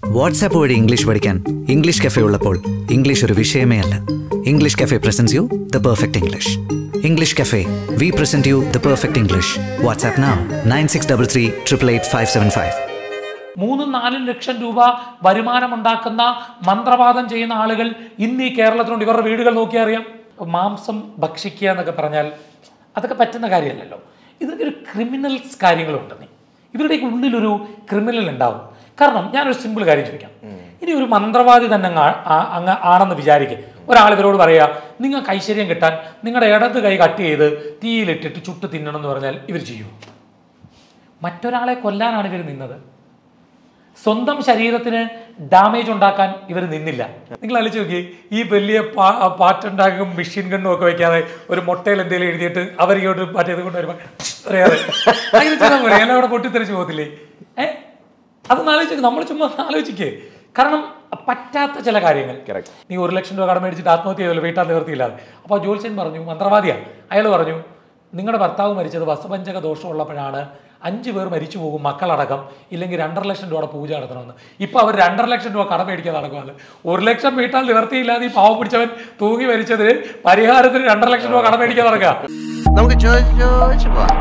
WhatsApp വഴി English പഠിക്കാൻ English cafe ഉള്ളപ്പോൾ ഇംഗ്ലീഷ് ഒരു വിഷയമേ അല്ല English cafe presents you the perfect English English cafe we present you the perfect English WhatsApp now nine six double three triple eight five seven five മൂന്നും നാലും ലക്ഷം രൂപ വരുമാനമുണ്ടാക്കുന്ന മന്ത്രവാദം ചെയ്യുന്ന ആളുകൾ ഇന്ന് ഈ കേരളത്തിലുണ്ട് ഇവരുടെ വീടുകൾ നോക്കിയാൽ അറിയാം മാംസം ഭക്ഷിക്കുക എന്നൊക്കെ പറഞ്ഞാൽ അതൊക്കെ പറ്റുന്ന കാര്യമല്ലല്ലോ ഇതൊക്കെ ഒരു ക്രിമിനൽസ് കാര്യങ്ങളുണ്ട് നീ ഇവരുടെയൊക്കെ ഉള്ളിലൊരു ക്രിമിനൽ ഉണ്ടാവും കാരണം ഞാനൊരു സിമ്പിൾ കാര്യം ചോദിക്കാം ഇനി ഒരു മന്ത്രവാദി തന്നെ അങ്ങ് ആ- ആ- അങ്ങ് ആണെന്ന് വിചാരിക്കുക ഒരാൾ ഇവരോട് പറയുക നിങ്ങൾക്ക് ഐശ്വര്യം കിട്ടാൻ നിങ്ങളുടെ ഇടത് കൈ കട്ട് ചെയ്ത് തീയിലിട്ടിട്ട് ചുട്ട് തിന്നണം എന്ന് പറഞ്ഞാൽ ഇവർ ചെയ്യുമോ മറ്റൊരാളെ കൊല്ലാനാണ് ഇവർ നിന്നത് സ്വന്തം ശരീരത്തിന് ഡാമേജ് ഉണ്ടാക്കാൻ ഇവർ നിന്നില്ല നിങ്ങൾ ആലോചിച്ച് നോക്കി ഈ വലിയ പാ- പാറ്റുണ്ടാക്കും മെഷീൻ ഗണ്ണും ഒക്കെ വെക്കാതെ ഒരു മുട്ടയിൽ എന്തെങ്കിലും എഴുതിയിട്ട് അവർ ഇങ്ങോട്ട് മറ്റേത് കൊണ്ട് വരുമ്പോൾ അറിയാതെ അങ്ങനെ ചെയ്താൽ പോലെ എല്ലാം അവിടെ പൊട്ടിത്തെറിച്ച് പോകത്തില്ലേ ഏ അതൊന്ന് ആലോചിച്ച് നമ്മൾ ചുമ്മാ ഒന്ന് ആലോചിക്കേ കാരണം പറ്റാത്ത ചില കാര്യങ്ങൾ Correct. നീ ഒരു ലക്ഷം രൂപ കടം മേടിച്ചിട്ട് ആത്മഹത്യ ചെയ്തല്ലോ വീട്ടാൻ നിവർത്തിയില്ലാതെ അപ്പോൾ ജോത്സ്യൻ പറഞ്ഞു മന്ത്രവാദിയാ അയാൾ പറഞ്ഞു നിങ്ങളുടെ ഭർത്താവ് മരിച്ചത് വസ്തുപഞ്ചക ദോഷമുള്ളപ്പോഴാണ് അഞ്ച് പേർ മരിച്ചു പോകും മക്കളടക്കം ഇല്ലെങ്കിൽ രണ്ടര ലക്ഷം രൂപയുടെ പൂജ നടത്തണമെന്ന് ഇപ്പൊ അവർ രണ്ടര ലക്ഷം രൂപ കടം മേടിക്കാൻ നടക്കുവാണ് ഒരു ലക്ഷം വീട്ടാൽ നിവർത്തിയില്ലാതെ ഈ പാവം പിടിച്ചവൻ തൂങ്ങി മരിച്ചതിന് പരിഹാരത്തിന് രണ്ടര ലക്ഷം രൂപ കടം മേടിക്കാൻ നടക്കുക നമുക്ക് ചോദിച്ചു ചോദിച്ചു പോവാം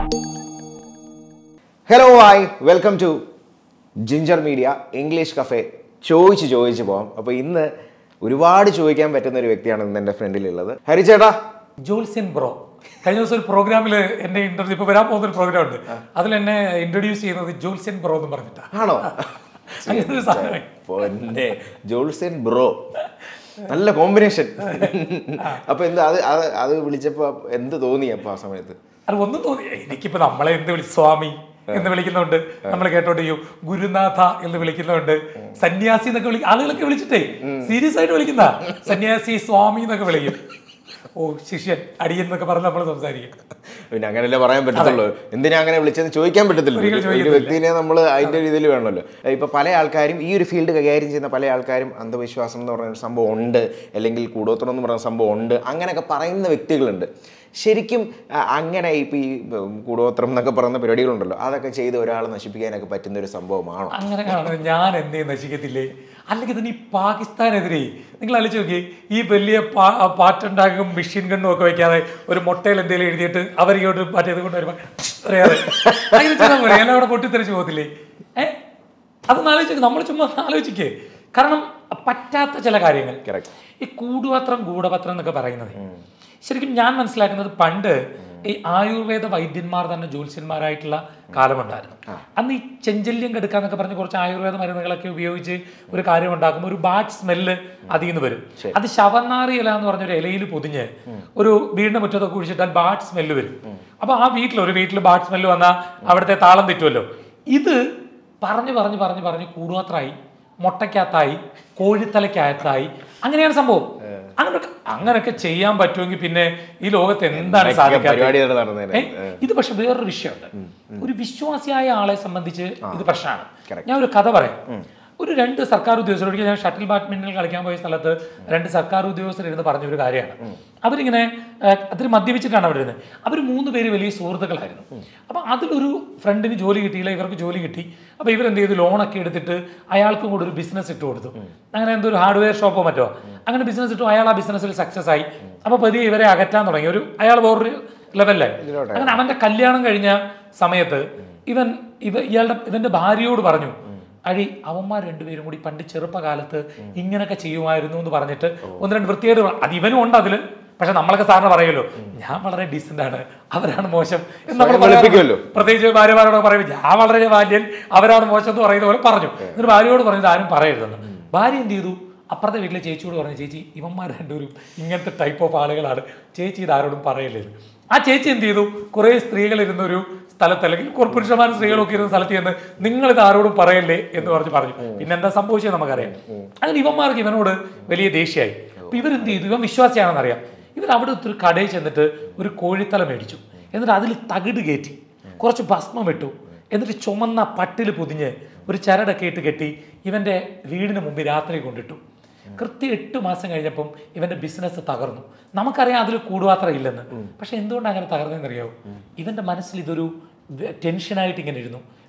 hello hi welcome to Ginger Media English cafe ചോദിച്ച് ചോദിച്ച് പോവാം അപ്പോൾ ഇന്ന് ഒരുപാട് ചോദിക്കാൻ പറ്റുന്ന ഒരു വ്യക്തിയാണ് ഇന്ന് എൻ്റെ ഫ്രണ്ടിലുള്ളത് ഹരി ചേട്ടാ ജോൽസ്യൻ ബ്രോ കഴിഞ്ഞ ദിവസം ഒരു പ്രോഗ്രാമിൽ എന്നെ ഇന്റർവ്യൂ ഇപ്പൊ വരാൻ പോകുന്ന ഒരു പ്രോഗ്രാം ഉണ്ട് അതിൽ എന്നെ ഇൻട്രൊഡ്യൂസ് ചെയ്യുന്നത് ജോൽസ്യൻ ബ്രോ എന്ന് പറഞ്ഞിട്ടാ ആണോ അങ്ങനെ ഒരു സാധനമായി പൊന്നെ ജോൾസൻ ബ്രോ നല്ല കോമ്പിനേഷൻ അപ്പൊ എന്ത് അത് അത് അത് വിളിച്ചപ്പോ എന്ത് തോന്നി അപ്പൊ ആ സമയത്ത് അത് ഒന്നും തോന്നി എനിക്കിപ്പോ നമ്മളെ എന്ത് വിളി സ്വാമി എന്ന് വിളിക്കുന്നുണ്ട് നമ്മൾ കേട്ടോണ്ടിരിക്കും ഗുരുനാഥ എന്ന് വിളിക്കുന്നുണ്ട് സന്യാസി എന്നൊക്കെ വിളി ആളുകളൊക്കെ വിളിച്ചിട്ടേ സീരിയസ് ആയിട്ട് വിളിക്കുന്ന സന്യാസി സ്വാമി എന്നൊക്കെ വിളിക്കും ഓ ശിഷ്യൻ അടിയൻ എന്നൊക്കെ പറഞ്ഞ് നമ്മൾ സംസാരിക്കും പിന്നെ അങ്ങനെയല്ലേ പറയാൻ പറ്റത്തുള്ളൂ എന്തിനാ അങ്ങനെ വിളിച്ചെന്ന് ചോദിക്കാൻ പറ്റത്തില്ല ഒരിക്കലും ഒരു ചോദിക്കത്തില്ല. വ്യക്തിനെ നമ്മൾ അതിന്റെ രീതിയിൽ വേണമല്ലോ ഇപ്പൊ പല ആൾക്കാരും ഈ ഒരു ഫീൽഡ് കൈകാര്യം ചെയ്യുന്ന പല ആൾക്കാരും അന്ധവിശ്വാസം എന്ന് പറയുന്ന ഒരു സംഭവം ഉണ്ട് അല്ലെങ്കിൽ കൂടോത്രം എന്ന് പറയുന്ന സംഭവം ഉണ്ട് അങ്ങനെയൊക്കെ പറയുന്ന വ്യക്തികളുണ്ട് ശരിക്കും ആ, അങ്ങനെ ഇപ്പൊ ഈ ഉം, കൂടോത്രം എന്നൊക്കെ പറയുന്ന പരിപാടികളുണ്ടല്ലോ അതൊക്കെ ചെയ്ത് ഒരാളെ നശിപ്പിക്കാനൊക്കെ പറ്റുന്ന ഒരു സംഭവമാണോ അങ്ങനെ കാണുന്നത് ഞാൻ എന്തേ നശിക്കത്തില്ലേ അല്ലെങ്കിൽ തന്നെ ഈ പാകിസ്ഥാനെതിരെ നിങ്ങൾ ആലോചിച്ച് നോക്കി ഈ വലിയ പാ- പാറ്റുണ്ടാക്കും മെഷീൻ ഗണ്ണും ഒക്കെ വെക്കാതെ ഒരു മുട്ടയിൽ എന്തെങ്കിലും എഴുതിയിട്ട് അവർ ഇങ്ങോട്ട് മറ്റേത് കൊണ്ട് വരുമ്പോൾ അറിയാതെ അങ്ങനെ ചെയ്താൽ പോലെ എല്ലാം അവിടെ പൊട്ടിത്തെറിച്ച് പോകത്തില്ലേ ഏ അതൊന്ന് ആലോചിച്ച് നമ്മൾ ചുമ്മാ ഒന്ന് ആലോചിക്കേ കാരണം പറ്റാത്ത ചില കാര്യങ്ങൾ Correct. ഈ കൂടുപത്രം ഗൂഢപത്രം എന്നൊക്കെ പറയുന്നത് ശരിക്കും ഞാൻ മനസ്സിലാക്കുന്നത് പണ്ട് ഈ ആയുർവേദ വൈദ്യന്മാർ തന്നെ ജ്യോത്സ്യന്മാരായിട്ടുള്ള കാലമുണ്ടായിരുന്നു അന്ന് ഈ ചെഞ്ചല്യം കെടുക്കാന്നൊക്കെ പറഞ്ഞ് കുറച്ച് ആയുർവേദ മരുന്നുകളൊക്കെ ഉപയോഗിച്ച് ഒരു കാര്യം ഉണ്ടാക്കുമ്പോൾ ഒരു ബാഡ് സ്മെല്ല് അതിൽ നിന്ന് വരും അത് ശവനാറി ഇല എന്ന് പറഞ്ഞ ഒരു ഇലയിൽ പൊതിഞ്ഞ് ഒരു വീടിന്റെ മുറ്റത്തൊക്കെ കുഴിച്ചിട്ടാൽ ബാഡ് സ്മെല്ല് വരും അപ്പൊ ആ വീട്ടിൽ ഒരു വീട്ടിൽ ബാഡ് സ്മെല്ല് വന്നാൽ അവിടുത്തെ താളം തെറ്റുമല്ലോ ഇത് പറഞ്ഞു പറഞ്ഞു പറഞ്ഞു പറഞ്ഞ് കൂടുമാത്രമായി മുട്ടയ്ക്കകത്തായി കോഴിത്തലയ്ക്കകത്തായി അങ്ങനെയാണ് സംഭവം അങ്ങനൊക്കെ അങ്ങനൊക്കെ ചെയ്യാൻ പറ്റുമെങ്കിൽ പിന്നെ ഈ ലോകത്ത് എന്താണ് എന്തൊക്കെ സാധിക്കാത്തത്? പരിപാടികൾ നടന്നേനെ. ഏ? ഇത് പക്ഷെ വേറൊരു വിഷയമുണ്ട് ഒരു വിശ്വാസിയായ ആളെ സംബന്ധിച്ച് ഇത് പ്രശ്നമാണ് Correct. ഞാൻ ഒരു കഥ പറയാം ഒരു രണ്ട് സർക്കാർ ഉദ്യോഗസ്ഥരോട് ഞാൻ ഷട്ടിൽ ബാഡ്മിന്റൺ കളിക്കാൻ പോയ സ്ഥലത്ത് രണ്ട് സർക്കാർ ഉദ്യോഗസ്ഥർ ഇരുന്ന് പറഞ്ഞ ഒരു കാര്യമാണ് അവരിങ്ങനെ അതിൽ മദ്യപിച്ചിട്ടാണ് അവിടെ ഇരുന്നത് അവർ മൂന്ന് പേര് വലിയ സുഹൃത്തുക്കളായിരുന്നു അപ്പൊ അതിലൊരു ഫ്രണ്ടിന് ജോലി കിട്ടിയില്ല ഇവർക്ക് ജോലി കിട്ടി അപ്പൊ ഇവരെന്ത് ചെയ്തു ലോണൊക്കെ എടുത്തിട്ട് അയാൾക്കും കൂടെ ഒരു ബിസിനസ് ഇട്ട് കൊടുത്തു അങ്ങനെ എന്തോ ഒരു ഹാർഡ്വെയർ ഷോപ്പോ മറ്റോ അങ്ങനെ ബിസിനസ് ഇട്ടു അയാൾ ആ ബിസിനസ്സിൽ സക്സസ് ആയി അപ്പൊ പതിയെ ഇവരെ അകറ്റാൻ തുടങ്ങി ഒരു അയാൾ വേറൊരു ലെവലിലായി അങ്ങനെ അവന്റെ കല്യാണം കഴിഞ്ഞ സമയത്ത് ഇവൻ ഇവ ഇയാളുടെ ഇവന്റെ ഭാര്യയോട് പറഞ്ഞു അഴി അവന്മാർ രണ്ടുപേരും കൂടി പണ്ട് ചെറുപ്പകാലത്ത് ഇങ്ങനൊക്കെ ചെയ്യുമായിരുന്നു എന്ന് പറഞ്ഞിട്ട് ഒന്ന് രണ്ട് വൃത്തിയായിട്ട് പറ- അത് ഇവനും ഉണ്ട് അതില് പക്ഷെ നമ്മളൊക്കെ സാറിന് പറയുമല്ലോ ഞാൻ വളരെ ഡീസന്റ് ആണ് അവരാണ് മോശം എന്ന് നമ്മൾ സ്വയം വെളുപ്പിക്കുമല്ലോ. പറയാറുണ്ട്. പ്രത്യേകിച്ച് ഭാര്യമാരോട് പറയുമ്പോൾ ഞാൻ വളരെ ബാല്യൻ അവരാണ് മോശം എന്ന് പറയുന്ന പോലെ പറഞ്ഞു എന്നിട്ട് ഭാര്യയോട് പറഞ്ഞത് ആരും പറയരുതെന്ന് ഭാര്യ എന്ത് ചെയ്തു അപ്പുറത്തെ വീട്ടിലെ ചേച്ചിയോട് പറഞ്ഞു ചേച്ചി ഇവന്മാർ രണ്ടുപേരും ഇങ്ങനത്തെ ടൈപ്പ് ഓഫ് ആളുകളാണ് ചേച്ചി ഇത് ആരോടും പറയല്ലേ എന്ന്." ആ ചേച്ചി എന്ത് ചെയ്തു കുറേ സ്ത്രീകൾ ഇരുന്ന ഒരു സ്ഥലത്ത് അല്ലെങ്കിൽ കുറേ പുരുഷന്മാരും സ്ത്രീകളൊക്കെ ഇരുന്ന സ്ഥലത്ത് ചെന്ന് നിങ്ങൾ ഇത് ആരോടും പറയല്ലേ എന്ന് പറഞ്ഞ് പറഞ്ഞു പിന്നെ എന്താ സംഭവിച്ചത് നമുക്കറിയാം അങ്ങനെ ഇവന്മാർക്ക് ഇവനോട് വലിയ ദേഷ്യമായി അപ്പൊ ഇവരെന്ത് ചെയ്തു ഇവൻ വിശ്വാസിയാണെന്ന് അറിയാം ഇവർ അവിടെ ഒരു കടയിൽ ചെന്നിട്ട് ഒരു കോഴിത്തല മേടിച്ചു എന്നിട്ട് അതിൽ തകിട് കയറ്റി കുറച്ച് ഭസ്മം ഇട്ടു എന്നിട്ട് ചുമന്ന പട്ടിൽ പൊതിഞ്ഞ് ഒരു ചരടൊക്കെ ഇട്ട് കെട്ടി ഇവന്റെ വീടിന് മുമ്പിൽ രാത്രി കൊണ്ടിട്ടു കൃത്യം എട്ട് മാസം കഴിഞ്ഞപ്പം ഇവന്റെ ബിസിനസ് തകർന്നു നമുക്കറിയാം അതിൽ കൂടുമാത്ര ഇല്ലെന്ന് പക്ഷെ എന്തുകൊണ്ടാണ് അങ്ങനെ തകർന്നതെന്ന് അറിയാവോ ഇവന്റെ മനസ്സിൽ ഇതൊരു വെ- ടെൻഷനായിട്ട് ഇങ്ങനെ ഇരുന്നു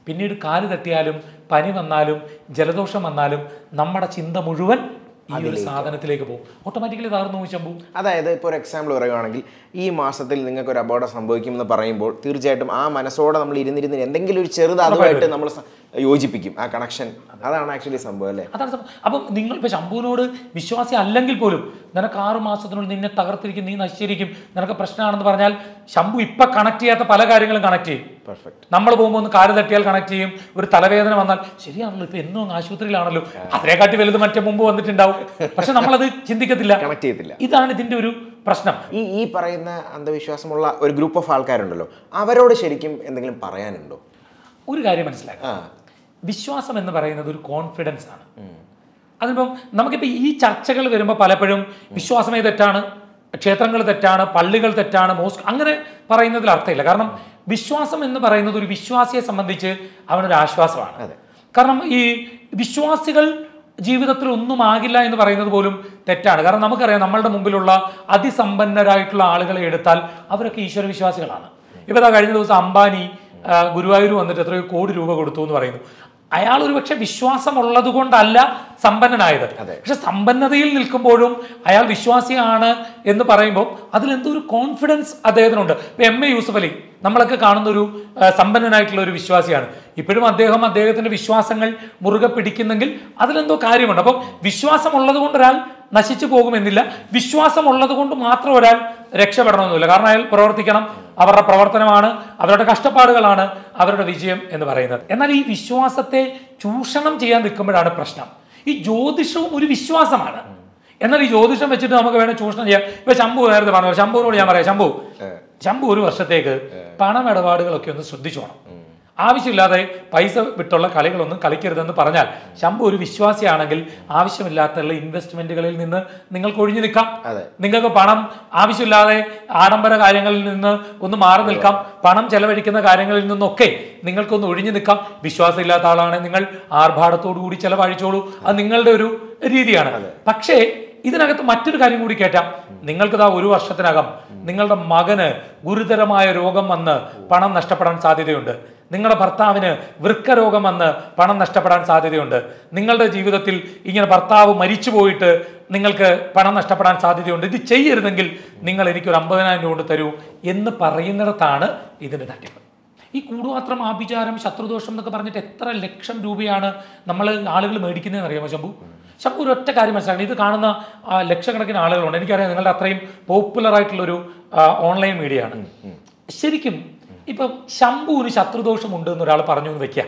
പിന്നീട് കാല് തട്ടിയാലും പനി വന്നാലും ജലദോഷം വന്നാലും നമ്മുടെ ചിന്ത മുഴുവൻ ഈ ഒരു സാധനത്തിലേക്ക് പോകും ഓട്ടോമാറ്റിക്കലി തകർന്നു പോകും ശംഭു അതായത് ഇപ്പോൾ ഒരു എക്സാമ്പിൾ പറയുകയാണെങ്കിൽ ഈ മാസത്തിൽ നിങ്ങൾക്ക് ഒരു അപകടം സംഭവിക്കുമെന്ന് പറയുമ്പോൾ തീർച്ചയായിട്ടും ആ മനസ്സോടെ നമ്മൾ ഇരുന്നിരുന്ന് എന്തെങ്കിലും ഒരു ചെറുത് അതുമായിട്ട് നമ്മൾ സ- യോജിപ്പിക്കും ആ കണക്ഷൻ അതാണ് ആക്ച്വലി സംഭവം അല്ലേ അതാണ് സംഭവം അപ്പം നിങ്ങൾ ഇപ്പൊ ശംഭുവിനോട് വിശ്വാസി അല്ലെങ്കിൽ പോലും നിനക്ക് ആറ് മാസത്തിനുള്ളിൽ നിന്നെ തകർത്തിരിക്കും നീ നശിച്ചിരിക്കും നിനക്ക് പ്രശ്നമാണെന്ന് പറഞ്ഞാൽ ശംഭു ഇപ്പൊ കണക്ട് ചെയ്യാത്ത പല കാര്യങ്ങളും കണക്ട് ചെയ്യും പെർഫെക്റ്റ് നമ്മൾ പോകുമ്പോൾ ഒന്ന് കാല് തട്ടിയാൽ കണക്ട് ചെയ്യും ഒരു തലവേദന വന്നാൽ ശരിയാണല്ലോ ഇപ്പൊ എന്നും അങ്ങ് ആശുപത്രിയിലാണല്ലോ അതിനെക്കാട്ടി വലുത് മറ്റേ മുമ്പ് വന്നിട്ടുണ്ടാവും പക്ഷെ നമ്മളത് ചിന്തിക്കത്തില്ല കണക്ട് ചെയ്യത്തില്ല ഇതാണ് ഇതിന്റെ ഒരു പ്രശ്നം ഈ ഈ പറയുന്ന അന്ധവിശ്വാസമുള്ള ഒരു ഗ്രൂപ്പ് ഓഫ് ആൾക്കാരുണ്ടല്ലോ അവരോട് ശരിക്കും എന്തെങ്കിലും പറയാനുണ്ടോ ഒരു കാര്യം മനസ്സിലാക്കുക ആ വിശ്വാസം എന്ന് പറയുന്നത് ഒരു കോൺഫിഡൻസ് ആണ് അതിപ്പം നമുക്കിപ്പോൾ ഈ ചർച്ചകൾ വരുമ്പോൾ പലപ്പോഴും വിശ്വാസമേ തെറ്റാണ് ക്ഷേത്രങ്ങൾ തെറ്റാണ് പള്ളികൾ തെറ്റാണ് മോസ്ക് അങ്ങനെ പറയുന്നതിൽ അർത്ഥമില്ല കാരണം വിശ്വാസം എന്ന് പറയുന്നത് ഒരു വിശ്വാസിയെ സംബന്ധിച്ച് അവനൊരു ആശ്വാസമാണ് അതെ. കാരണം ഈ വിശ്വാസികൾ ജീവിതത്തിൽ ഒന്നും ആകില്ല എന്ന് പറയുന്നത് പോലും തെറ്റാണ് കാരണം നമുക്കറിയാം നമ്മളുടെ മുമ്പിലുള്ള അതിസമ്പന്നരായിട്ടുള്ള ആളുകളെ എടുത്താൽ അവരൊക്കെ ഈശ്വര വിശ്വാസികളാണ് ഇപ്പോൾ ഇതാ കഴിഞ്ഞ ദിവസം അംബാനി ആ, ഗുരുവായൂർ വന്നിട്ട് എത്രയോ കോടി രൂപ കൊടുത്തു എന്ന് പറയുന്നു അയാൾ ഒരു പക്ഷെ വിശ്വാസമുള്ളത് കൊണ്ടല്ല സമ്പന്നനായത് പക്ഷെ സമ്പന്നതയിൽ നിൽക്കുമ്പോഴും അയാൾ വിശ്വാസിയാണ് എന്ന് പറയുമ്പോൾ അതിലെന്തോ ഒരു കോൺഫിഡൻസ് അദ്ദേഹത്തിനുണ്ട് ഇപ്പൊ എം എ യൂസഫ് അലി നമ്മളൊക്കെ കാണുന്ന ഒരു ആ, സമ്പന്നനായിട്ടുള്ള ഒരു വിശ്വാസിയാണ് ഇപ്പോഴും അദ്ദേഹം അദ്ദേഹത്തിന്റെ വിശ്വാസങ്ങൾ മുറുകെ പിടിക്കുന്നെങ്കിൽ അതിലെന്തോ കാര്യമുണ്ട് അപ്പം വിശ്വാസമുള്ളത് കൊണ്ട് ഒരാൾ നശിച്ചു പോകുമെന്നില്ല വിശ്വാസമുള്ളത് കൊണ്ട് മാത്രം ഒരാൾ രക്ഷപ്പെടണമെന്നില്ല കാരണം അയാൾ പ്രവർത്തിക്കണം അവരുടെ പ്രവർത്തനമാണ് അവരുടെ കഷ്ടപ്പാടുകളാണ് അവരുടെ വിജയം എന്ന് പറയുന്നത് എന്നാൽ ഈ വിശ്വാസത്തെ ചൂഷണം ചെയ്യാൻ നിൽക്കുമ്പോഴാണ് പ്രശ്നം ഈ ജ്യോതിഷവും ഒരു വിശ്വാസമാണ് എന്നാൽ ഈ ജ്യോതിഷം വെച്ചിട്ട് നമുക്ക് വേണേൽ ചൂഷണം ചെയ്യാം ഇപ്പൊ ശംഭു നേരത്തെ പറഞ്ഞു ശംഭുവിനോട് ഞാൻ പറയാം ശംഭു ശംഭു ഒരു വർഷത്തേക്ക് പണമിടപാടുകളൊക്കെ ഒന്ന് ശ്രദ്ധിച്ചോണം ആവശ്യമില്ലാതെ പൈസ വിട്ടുള്ള കളികളൊന്നും കളിക്കരുതെന്ന് പറഞ്ഞാൽ ശംഭു ഒരു വിശ്വാസിയാണെങ്കിൽ ആവശ്യമില്ലാത്തുള്ള ഇൻവെസ്റ്റ്മെന്റുകളിൽ നിന്ന് നിങ്ങൾക്ക് ഒഴിഞ്ഞു നിൽക്കാം അതെ. നിങ്ങൾക്ക് പണം ആവശ്യമില്ലാതെ ആഡംബര കാര്യങ്ങളിൽ നിന്ന് ഒന്ന് മാറി നിൽക്കാം പണം ചെലവഴിക്കുന്ന കാര്യങ്ങളിൽ നിന്നൊക്കെ നിങ്ങൾക്കൊന്ന് ഒഴിഞ്ഞു നിൽക്കാം വിശ്വാസമില്ലാത്ത ആളാണെങ്കിൽ നിങ്ങൾ ആർഭാടത്തോടു കൂടി ചെലവഴിച്ചോളൂ അത് നിങ്ങളുടെ ഒരു രീതിയാണ് പക്ഷേ ഇതിനകത്ത് മറ്റൊരു കാര്യം കൂടി കേട്ടാം നിങ്ങൾക്കിതാ ഒരു വർഷത്തിനകം നിങ്ങളുടെ മകന് ഗുരുതരമായ രോഗം വന്ന് പണം നഷ്ടപ്പെടാൻ സാധ്യതയുണ്ട് നിങ്ങളുടെ ഭർത്താവിന് വൃക്ക രോഗം വന്ന് പണം നഷ്ടപ്പെടാൻ സാധ്യതയുണ്ട് നിങ്ങളുടെ ജീവിതത്തിൽ ഇങ്ങനെ ഭർത്താവ് മരിച്ചു പോയിട്ട് നിങ്ങൾക്ക് പണം നഷ്ടപ്പെടാൻ സാധ്യതയുണ്ട് ഇത് ചെയ്യരുതെങ്കിൽ നിങ്ങൾ എനിക്കൊരു അമ്പതിനായിരം രൂപ കൊണ്ട് തരൂ എന്ന് പറയുന്നിടത്താണ് ഇതിന്റെ തട്ടിപ്പ് ഈ കൂടുമാത്രം ആഭിചാരം ശത്രുദോഷം എന്നൊക്കെ പറഞ്ഞിട്ട് എത്ര ലക്ഷം രൂപയാണ് നമ്മൾ ആളുകൾ മേടിക്കുന്നതെന്ന് അറിയാമോ ശംഭു ശംഭു ഒരു ഒറ്റ കാര്യം മനസ്സിലാക്കണം ഇത് കാണുന്ന ആ, ലക്ഷക്കണക്കിന് ആളുകളുണ്ട് എനിക്കറിയാം നിങ്ങളുടെ അത്രയും പോപ്പുലർ ആയിട്ടുള്ളൊരു ഓൺലൈൻ മീഡിയ ആണ് ശരിക്കും ഇപ്പം ശംഭുവിന് ശത്രുദോഷമുണ്ട് എന്ന് ഒരാൾ പറഞ്ഞു എന്ന് വെക്കുക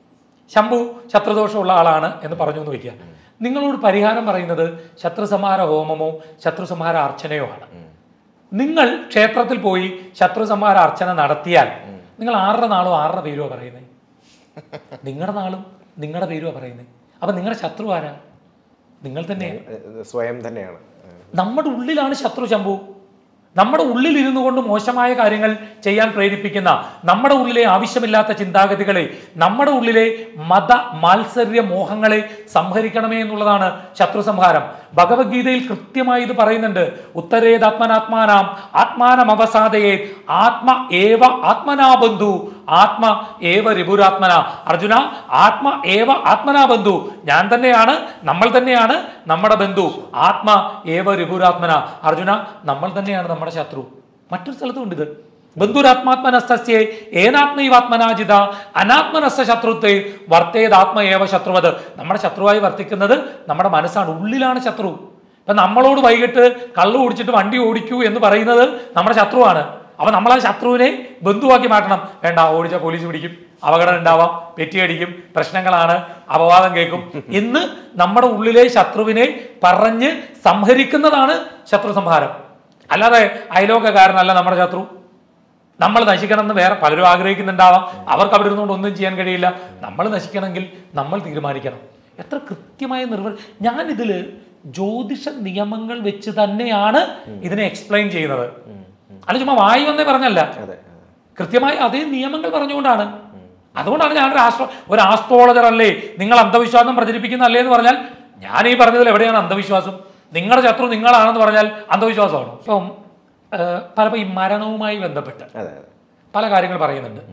ശംഭു ശത്രുദോഷമുള്ള ആളാണ് എന്ന് പറഞ്ഞു എന്ന് വെക്കുക നിങ്ങളോട് പരിഹാരം പറയുന്നത് ശത്രുസംഹാര ഹോമമോ ശത്രുസംഹാര അർച്ചനയോ ആണ് നിങ്ങൾ ക്ഷേത്രത്തിൽ പോയി ശത്രുസംഹാര അർച്ചന നടത്തിയാൽ നിങ്ങൾ ആറര നാളും ആറര പേരുവാ പറയുന്നത് നിങ്ങളുടെ നാളും നിങ്ങളുടെ പേരുവാ പറയുന്നത് അപ്പൊ നിങ്ങളുടെ ശത്രു ആരാ നിങ്ങൾ തന്നെയാണ് ഏഹ് സ്വയം തന്നെയാണ് ഏഹ് നമ്മുടെ ഉള്ളിലാണ് ശത്രു ശംഭു നമ്മുടെ ഉള്ളിൽ ഇരുന്നു കൊണ്ട് മോശമായ കാര്യങ്ങൾ ചെയ്യാൻ പ്രേരിപ്പിക്കുന്ന നമ്മുടെ ഉള്ളിലെ ആവശ്യമില്ലാത്ത ചിന്താഗതികളെ നമ്മുടെ ഉള്ളിലെ മത മാത്സര്യ മോഹങ്ങളെ സംഹരിക്കണമേ എന്നുള്ളതാണ് ശത്രു സംഹാരം ഭഗവത്ഗീതയിൽ കൃത്യമായി ഇത് പറയുന്നുണ്ട് ഉത്തരേതാത്മനാത്മാനാം ആത്മാനം അവസാദയെ ആത്മ ഏവ ആത്മനാ ബന്ധു ആത്മ ഏവ രിപുരാത്മന അർജുന ആത്മ ഏവ ആത്മനാ ബന്ധു ഞാൻ തന്നെയാണ് നമ്മൾ തന്നെയാണ് നമ്മുടെ ബന്ധു ആത്മ ഏവ രിപുരാത്മന അർജുന നമ്മൾ തന്നെയാണ് നമ്മുടെ ശത്രു മറ്റൊരു സ്ഥലത്തും ഉണ്ട് ഇത് ബന്ധുരാത്മാത്മനസ്തസ്യേ ഏനാത്മൈവാത്മനാജിത അനാത്മനസ്ത ശത്രുത്വേ വർത്തേതാത്മ ഏവ ശത്രുവത് നമ്മുടെ ശത്രുവായി വർത്തിക്കുന്നത് നമ്മുടെ മനസ്സാണ് ഉള്ളിലാണ് ശത്രു ഇപ്പൊ നമ്മളോട് വൈകിട്ട് കള്ളു കുടിച്ചിട്ട് വണ്ടി ഓടിക്കൂ എന്ന് പറയുന്നത് നമ്മുടെ ശത്രുവാണ് അപ്പൊ നമ്മൾ ആ ശത്രുവിനെ ബന്ധുവാക്കി മാറ്റണം വേണ്ട ഓടിച്ച പോലീസ് പിടിക്കും അപകടം ഉണ്ടാവാം പെറ്റിയടിക്കും പ്രശ്നങ്ങളാണ് അപവാദം കേൾക്കും എന്ന് നമ്മുടെ ഉള്ളിലെ ശത്രുവിനെ പറഞ്ഞ് സംഹരിക്കുന്നതാണ് ശത്രു സംഹാരം അല്ലാതെ അയലോക്കക്കാരനല്ല നമ്മുടെ ശത്രു നമ്മൾ നശിക്കണം എന്ന് വേറെ പലരും ആഗ്രഹിക്കുന്നുണ്ടാവാം അവർക്ക് അവിടെ ഇരുന്നുകൊണ്ട് ഒന്നും ചെയ്യാൻ കഴിയില്ല നമ്മൾ നശിക്കണമെങ്കിൽ നമ്മൾ തീരുമാനിക്കണം എത്ര കൃത്യമായ നിർവ ഞാൻ ഇതില് ജ്യോതിഷ നിയമങ്ങൾ വെച്ച് തന്നെയാണ് ഇതിനെ എക്സ്പ്ലെയിൻ ചെയ്യുന്നത് അല്ല ചുമ്മാ വായി വന്നേ പറഞ്ഞല്ല അതെ കൃത്യമായി അതേ നിയമങ്ങൾ പറഞ്ഞുകൊണ്ടാണ് അതുകൊണ്ടാണ് ഞാനൊരു ആസ്ട്രോ ഒരു ആസ്ട്രോളജർ അല്ലേ നിങ്ങൾ അന്ധവിശ്വാസം പ്രചരിപ്പിക്കുന്ന അല്ലേ എന്ന് പറഞ്ഞാൽ ഞാൻ ഈ പറഞ്ഞതിൽ എവിടെയാണ് അന്ധവിശ്വാസം നിങ്ങളുടെ ശത്രു നിങ്ങളാണെന്ന് പറഞ്ഞാൽ അന്ധവിശ്വാസമാണ് ഇപ്പം ഏഹ്, പലപ്പോൾ ഈ മരണവുമായി ബന്ധപ്പെട്ട് അതെ അതെ പല കാര്യങ്ങൾ പറയുന്നുണ്ട്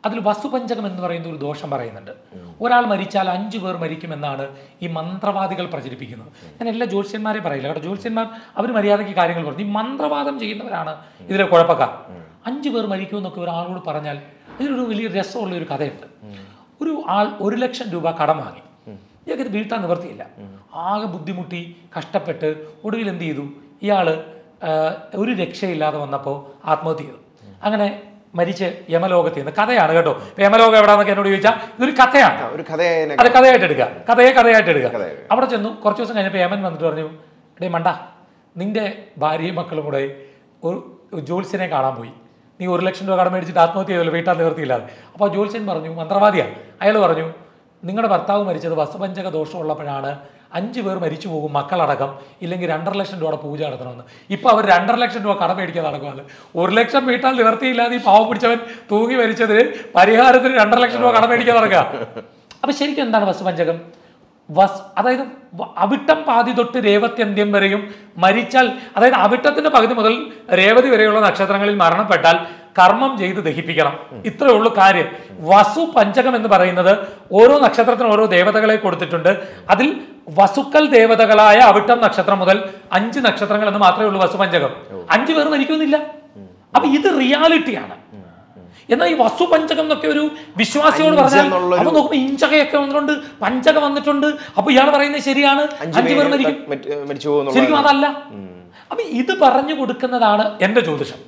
അതിൽ വസുപഞ്ചകം എന്ന് പറയുന്ന ഒരു ദോഷം പറയുന്നുണ്ട് ഒരാൾ മരിച്ചാൽ അഞ്ചു പേർ മരിക്കുമെന്നാണ് ഈ മന്ത്രവാദികൾ പ്രചരിപ്പിക്കുന്നത് ഞാൻ എല്ലാ ജ്യോത്സ്യന്മാരെ പറയില്ല കേട്ടോ ജ്യോത്സ്യന്മാർ അവർ മര്യാദയ്ക്ക് കാര്യങ്ങൾ പറഞ്ഞു ഈ മന്ത്രവാദം ചെയ്യുന്നവരാണ് ഇതിലെ കുഴപ്പക്കാർ അഞ്ചു പേർ മരിക്കുമെന്നൊക്കെ ഒരാളോട് പറഞ്ഞാൽ ഇതിലൊരു വലിയ രസമുള്ള ഒരു കഥയുണ്ട് ഒരു ആൾ ഒരു ലക്ഷം രൂപ കടം വാങ്ങി ഇയാൾക്ക് ഇത് വീട്ടാൻ നിവർത്തിയില്ല ആകെ ബുദ്ധിമുട്ടി കഷ്ടപ്പെട്ട് ഒടുവിൽ എന്ത് ചെയ്തു ഇയാൾ ഒരു രക്ഷയില്ലാതെ വന്നപ്പോൾ ആത്മഹത്യ ചെയ്തു അങ്ങനെ മരിച്ച് യമലോകത്തിൽ നിന്ന് കഥയാണ് കേട്ടോ ഇപ്പൊ യമലോകം എവിടാന്നൊക്കെ എന്നോട് ചോദിച്ചാൽ ഇതൊരു കഥയാണ് ഒരു കഥയെ അത് കഥയായിട്ട് എടുക്കുക കഥയെ കഥയായിട്ട് എടുക്കുക കഥയായിട്ട്. അവിടെ ചെന്നു കുറച്ച് ദിവസം കഴിഞ്ഞപ്പോൾ യമൻ വന്നിട്ട് പറഞ്ഞു എടേ മണ്ട നിന്റെ ഭാര്യയും മക്കളും കൂടെ ഒരു ജോത്സ്യനെ കാണാൻ പോയി നീ ഒരു ലക്ഷം രൂപ കടം മേടിച്ചിട്ട് ആത്മഹത്യ ചെയ്തല്ലോ വീട്ടാൻ നിവർത്തിയില്ലാതെ അപ്പോൾ ജോത്സ്യൻ പറഞ്ഞു മന്ത്രവാദിയാണ് അയാൾ പറഞ്ഞു നിങ്ങളുടെ ഭർത്താവ് മരിച്ചത് വസുപഞ്ചക ദോഷമുള്ളപ്പോഴാണ് അഞ്ച് പേർ മരിച്ചു പോകും മക്കളടക്കം ഇല്ലെങ്കിൽ രണ്ടര ലക്ഷം രൂപയുടെ പൂജ നടത്തണമെന്ന് ഇപ്പൊ അവർ രണ്ടര ലക്ഷം രൂപ കടം മേടിക്കാൻ നടക്കുവാണ് ഒരു ലക്ഷം വീട്ടാൽ നിവർത്തിയില്ലാതെ ഈ പാവം പിടിച്ചവൻ തൂങ്ങി മരിച്ചതിന് പരിഹാരത്തിന് രണ്ടര ലക്ഷം രൂപ കടം മേടിക്കാൻ നടക്കുക അപ്പൊ ശരിക്കും എന്താണ് വസുപഞ്ചകം വസ് അതായത് വ- അവിട്ടം പാതി തൊട്ട് രേവത്യന്ത്യം വരെയും മരിച്ചാൽ അതായത് അവിട്ടത്തിന്റെ പകുതി മുതൽ രേവതി വരെയുള്ള നക്ഷത്രങ്ങളിൽ മരണപ്പെട്ടാൽ കർമ്മം ചെയ്ത് ദഹിപ്പിക്കണം ഇത്രയേ ഉള്ളൂ കാര്യം വസു പഞ്ചകം എന്ന് പറയുന്നത് ഓരോ നക്ഷത്രത്തിനും ഓരോ ദേവതകളെ കൊടുത്തിട്ടുണ്ട് അതിൽ വസുക്കൽ ദേവതകളായ അവിട്ടം നക്ഷത്രം മുതൽ അഞ്ച് നക്ഷത്രങ്ങൾ എന്ന് മാത്രമേ ഉള്ളൂ വസു പഞ്ചകം അഞ്ചു പേർ മരിക്കുന്നില്ല അപ്പൊ ഇത് റിയാലിറ്റിയാണ് എന്നാൽ ഈ വസു പഞ്ചകം എന്നൊക്കെ ഒരു വിശ്വാസിയോട് പറഞ്ഞാൽ എന്നുള്ളൊരു- അപ്പൊ നോക്കുമ്പോ ഇഞ്ചകയൊക്കെ വന്നിട്ടുണ്ട് പഞ്ചക വന്നിട്ടുണ്ട് അപ്പൊ ഇയാൾ പറയുന്നത് ശരിയാണ് അഞ്ച് അഞ്ചു പേർ പേര് മരിക്കും മറ്റ് മരിച്ചു പോകുന്നുള്ള ശരിക്കും അതല്ല അപ്പൊ ഇത് പറഞ്ഞു കൊടുക്കുന്നതാണ് എന്റെ ജ്യോതിഷം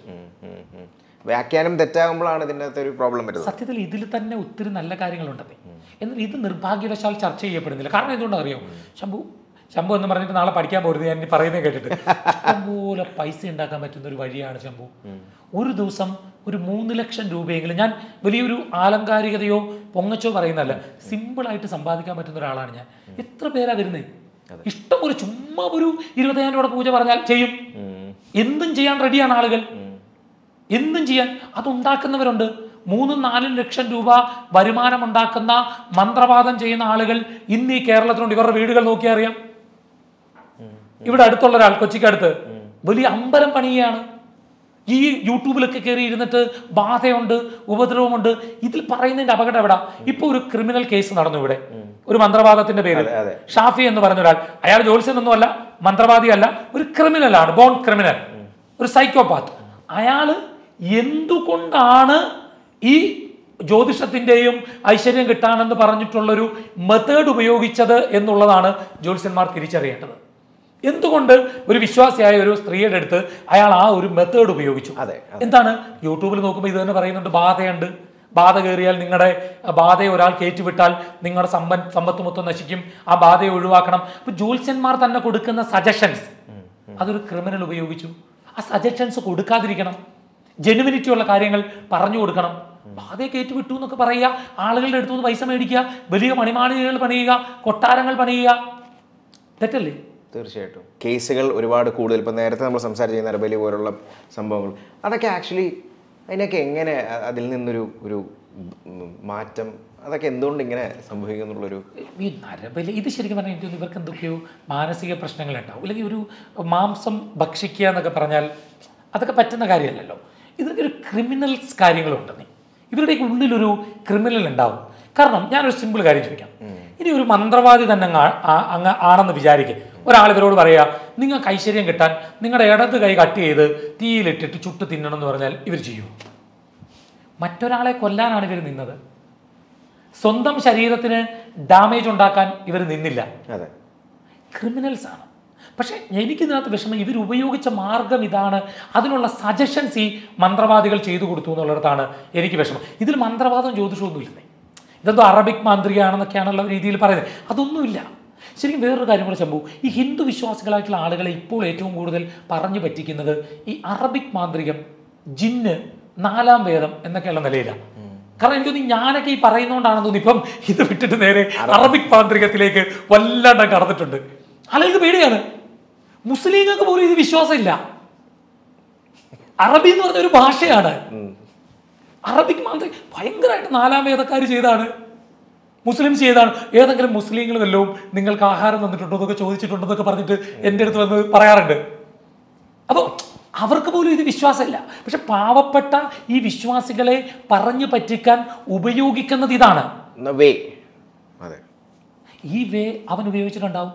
വ്യാഖ്യാനം തെറ്റാകുമ്പോഴാണ് ഇതിൻ്റെ അകത്ത് ഒരു പ്രോബ്ലം വരുന്നത് സത്യത്തിൽ ഇതിൽ തന്നെ ഒത്തിരി നല്ല കാര്യങ്ങളുണ്ടെന്നേ എന്നാൽ ഇത് നിർഭാഗ്യവശാൽ ചർച്ച ചെയ്യപ്പെടുന്നില്ല കാരണം എന്തുകൊണ്ടാണ് അറിയോ ശംഭു ശംഭു എന്ന് പറഞ്ഞിട്ട് നാളെ പഠിക്കാൻ പോരുത് ഞാൻ ഇനി പറയുന്നത് കേട്ടിട്ട് ഇഷ്ടംപോലെ പൈസ ഉണ്ടാക്കാൻ പറ്റുന്ന ഒരു വഴിയാണ് ശംഭു ഒരു ദിവസം ഒരു മൂന്ന് ലക്ഷം രൂപയെങ്കിലും ഞാൻ വലിയൊരു ആലങ്കാരികതയോ പൊങ്ങച്ചോ പറയുന്നതല്ല സിമ്പിളായിട്ട് സമ്പാദിക്കാൻ പറ്റുന്ന ഒരാളാണ് ഞാൻ എത്ര പേരാ വരുന്നത് ഇഷ്ടം ഒരു ചുമ്മാ ഒരു ഇരുപത്തയ്യായിരം രൂപയുടെ പൂജ പറഞ്ഞാൽ ചെയ്യും എന്തും ചെയ്യാൻ റെഡിയാണ് ആളുകൾ എന്തും ചെയ്യാൻ അതുണ്ടാക്കുന്നവരുണ്ട് മൂന്നും നാലും ലക്ഷം രൂപ വരുമാനം ഉണ്ടാക്കുന്ന മന്ത്രവാദം ചെയ്യുന്ന ആളുകൾ ഇന്ന് ഈ കേരളത്തിലുണ്ട് ഇവരുടെ വീടുകൾ നോക്കിയാൽ അറിയാം ഇവിടെ അടുത്തുള്ള ഒരാൾ കൊച്ചിക്കടുത്ത് വലിയ അമ്പലം പണിയാണ് ഈ യൂട്യൂബിലൊക്കെ കയറി ഇരുന്നിട്ട് ബാധയുണ്ട് ഉപദ്രവമുണ്ട് ഇതിൽ പറയുന്നതിന്റെ അപകടം എവിടാ ഇപ്പൊ ഒരു ക്രിമിനൽ കേസ് നടന്നു ഇവിടെ ഒരു മന്ത്രവാദത്തിന്റെ പേരിൽ അതെ. ഷാഫി എന്ന് പറഞ്ഞ ഒരാൾ അയാൾ ജോത്സ്യനൊന്നുമല്ല മന്ത്രവാദിയല്ല ഒരു ക്രിമിനലാണ് ബോൺ ക്രിമിനൽ ഒരു സൈക്കോപാത്ത് അയാള് എന്തുകൊണ്ടാണ് ഈ ജ്യോതിഷത്തിന്റെയും ഐശ്വര്യം കിട്ടാനെന്ന് പറഞ്ഞിട്ടുള്ളൊരു മെത്തേഡ് ഉപയോഗിച്ചത് എന്നുള്ളതാണ് ജ്യോത്സ്യന്മാർ തിരിച്ചറിയേണ്ടത് എന്തുകൊണ്ട് ഒരു വിശ്വാസിയായ ഒരു സ്ത്രീയുടെ അടുത്ത് അയാൾ ആ ഒരു മെത്തേഡ് ഉപയോഗിച്ചു അതെ, എന്താണ് യൂട്യൂബിൽ നോക്കുമ്പോൾ ഇത് തന്നെ പറയുന്നുണ്ട് ബാധയുണ്ട് ബാധ കയറിയാൽ നിങ്ങളുടെ ബാധയെ ഒരാൾ കയറ്റിവിട്ടാൽ നിങ്ങളുടെ സമ്പൻ സമ്പത്ത് മൊത്തം നശിക്കും ആ ബാധയെ ഒഴിവാക്കണം അപ്പൊ ജ്യോത്സ്യന്മാർ തന്നെ കൊടുക്കുന്ന സജഷൻസ് അതൊരു ക്രിമിനൽ ഉപയോഗിച്ചു ആ സജഷൻസ് കൊടുക്കാതിരിക്കണം ജെനുവിനിറ്റി ഉള്ള കാര്യങ്ങൾ പറഞ്ഞു കൊടുക്കണം ബാധയെ കയറ്റി വിട്ടു എന്നൊക്കെ പറയുക ആളുകളുടെ അടുത്തു നിന്ന് പൈസ മേടിക്കുക വലിയ മണിമാളികകൾ പണിയുക കൊട്ടാരങ്ങൾ പണിയുക തെറ്റല്ലേ തീർച്ചയായിട്ടും കേസുകൾ ഒരുപാട് കൂടുതൽ ഇപ്പം നേരത്തെ നമ്മൾ സംസാരിച്ച നരബലി പോലുള്ള സംഭവങ്ങൾ അതൊക്കെ ആക്ച്വലി അതിനൊക്കെ എങ്ങനെ അ- അതിൽ നിന്നൊരു ഒരു ഉം, മാറ്റം അതൊക്കെ എന്തുകൊണ്ട് ഇങ്ങനെ സംഭവിക്കും എന്നുള്ളൊരു ഈ നരബലി ഇത് ശരിക്കും പറഞ്ഞാൽ എനിക്ക് തോന്നുന്നു ഇവർക്ക് എന്തൊക്കെയോ മാനസിക പ്രശ്നങ്ങളുണ്ടാവും അല്ലെങ്കിൽ ഒരു മാംസം ഭക്ഷിക്കുക എന്നൊക്കെ പറഞ്ഞാൽ അതൊക്കെ പറ്റുന്ന കാര്യമല്ലല്ലോ ഇതൊക്കെ ഒരു ക്രിമിനൽസ് കാര്യങ്ങളുണ്ടെന്നേ ഇവരുടെയൊക്കെ ഉള്ളിലൊരു ക്രിമിനൽ ഉണ്ടാവും കാരണം ഞാനൊരു സിമ്പിൾ കാര്യം ചോദിക്കാം ഇനി ഒരു മന്ത്രവാദി തന്നെ അങ്ങ് ആ- ആ- അങ്ങ് ആണെന്ന് വിചാരിക്കുക ഒരാൾ ഇവരോട് പറയുക നിങ്ങൾക്ക് ഐശ്വര്യം കിട്ടാൻ നിങ്ങളുടെ ഇടത് കൈ കട്ട് ചെയ്ത് തീയിലിട്ടിട്ട് ചുട്ട് തിന്നണം എന്ന് പറഞ്ഞാൽ ഇവർ ചെയ്യുമോ മറ്റൊരാളെ കൊല്ലാനാണ് ഇവർ നിന്നത് സ്വന്തം ശരീരത്തിന് ഡാമേജ് ഉണ്ടാക്കാൻ ഇവർ നിന്നില്ല അതെ ക്രിമിനൽസ് ആണ് പക്ഷേ എനിക്കിതിനകത്ത് വിഷമം ഇവർ ഉപയോഗിച്ച മാർഗം ഇതാണ് അതിനുള്ള സജഷൻസ് ഈ മന്ത്രവാദികൾ ചെയ്തു കൊടുത്തു എന്നുള്ളിടത്താണ് എനിക്ക് വിഷമം ഇതിൽ മന്ത്രവാദം ജ്യോതിഷമൊന്നുമില്ലേ ഇതെന്തോ അറബിക് മാന്ത്രികയാണെന്നൊക്കെയാണുള്ള രീതിയിൽ പറയുന്നത് അതൊന്നുമില്ല ശരിക്കും വേറൊരു കാര്യം കൂടെ ചമ്പു ഈ ഹിന്ദു വിശ്വാസികളായിട്ടുള്ള ആളുകളെ ഇപ്പോൾ ഏറ്റവും കൂടുതൽ പറഞ്ഞു പറ്റിക്കുന്നത് ഈ അറബിക് മാന്ത്രികം ജിന്ന് നാലാം വേദം എന്നൊക്കെയുള്ള നിലയിലാണ് കാരണം എനിക്ക് തോന്നി ഞാനൊക്കെ ഈ പറയുന്നതുകൊണ്ടാണെന്ന് തോന്നി ഇപ്പം ഇത് വിട്ടിട്ട് നേരെ അറബിക് മാന്ത്രികത്തിലേക്ക് വല്ലാണ്ട് കടന്നിട്ടുണ്ട് ആളുകൾക്ക് പേടിയാണ് മുസ്ലിങ്ങൾക്ക് പോലും ഇത് വിശ്വാസമില്ല അറബി എന്ന് പറഞ്ഞ ഒരു ഭാഷയാണ് അറബിക് മാന്ത്രി ഭയങ്കരമായിട്ട് നാലാം വേദക്കാർ ചെയ്താണ് മുസ്ലിംസ് ചെയ്താണ് ഏതെങ്കിലും മുസ്ലിങ്ങൾ വല്ലതും നിങ്ങൾക്ക് ആഹാരം തന്നിട്ടുണ്ടോ എന്നൊക്കെ ചോദിച്ചിട്ടുണ്ടോ എന്നൊക്കെ പറഞ്ഞിട്ട് എൻ്റെ അടുത്ത് വന്ന് പറയാറുണ്ട് അപ്പോൾ അവർക്ക് പോലും ഇത് വിശ്വാസമില്ല പക്ഷെ പാവപ്പെട്ട ഈ വിശ്വാസികളെ പറഞ്ഞു പറ്റിക്കാൻ ഉപയോഗിക്കുന്നത് ഇതാണ് വേ അതെ ഈ വേ അവൻ ഉപയോഗിച്ചിട്ടുണ്ടാവും